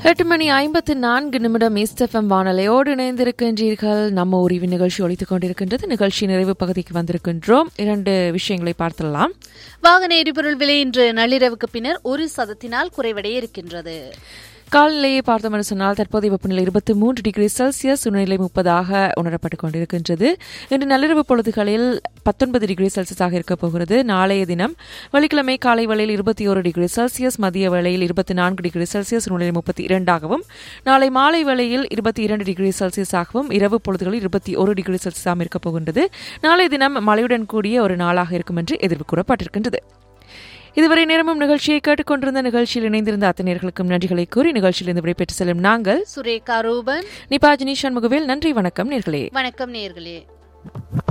எட்டு மணி ஐம்பத்து நான்கு நிமிடம் இஸ்டெஃபம் வானலையோடு இணைந்திருக்கின்றீர்கள் நம்ம உரிவு நிகழ்ச்சி ஒழித்துக் கொண்டிருக்கின்றது நிகழ்ச்சி நிறைவு பகுதிக்கு வந்திருக்கின்றோம் இரண்டு விஷயங்களை பார்த்துடலாம் வாகன எரிபொருள் விலை இன்று நள்ளிரவுக்கு பின்னர் ஒரு சதத்தினால் குறைவடைய இருக்கின்றது காலநிலையை பார்த்தோம் என்று சொன்னால் தற்போதைய வெப்பநிலை இருபத்தி மூன்று டிகிரி செல்சியஸ் சூழ்நிலை முப்பதாக உணரப்பட்டுக் கொண்டிருக்கின்றது இன்று நள்ளிரவு பொழுதுகளில் பத்தொன்பது டிகிரி செல்சியஸாக இருக்கப் போகிறது நாளைய தினம் வெள்ளிக்கிழமை காலை வேளையில் இருபத்தி ஒரு டிகிரி செல்சியஸ் மதிய வேளையில் இருபத்தி நான்கு டிகிரி செல்சியஸ் சூழ்நிலை முப்பத்தி இரண்டாகவும் நாளை மாலை வேளையில் இருபத்தி இரண்டு டிகிரி செல்சியஸாகவும் இரவு பொழுதுகளில் இருபத்தி ஒரு டிகிரி செல்சியஸாகவும் இருக்கப் போகின்றது நாளைய தினம் மழையுடன் கூடிய ஒரு நாளாக இருக்கும் என்று எதிர்ப்பு கூறப்பட்டிருக்கின்றது இதுவரை நேரமும் நிகழ்ச்சியை கேட்டுக்கொண்டிருந்த நிகழ்ச்சியில் இணைந்திருந்த அத்தனையர்களுக்கும் நன்றிகளை கூறி நிகழ்ச்சியிலிருந்து விடைபெற்று செல்லும் நாங்கள் சுரேகா ரூபன் நிபாஜினி சண்முகவேல் நன்றி வணக்கம் நேர்களே வணக்கம் நேர்களே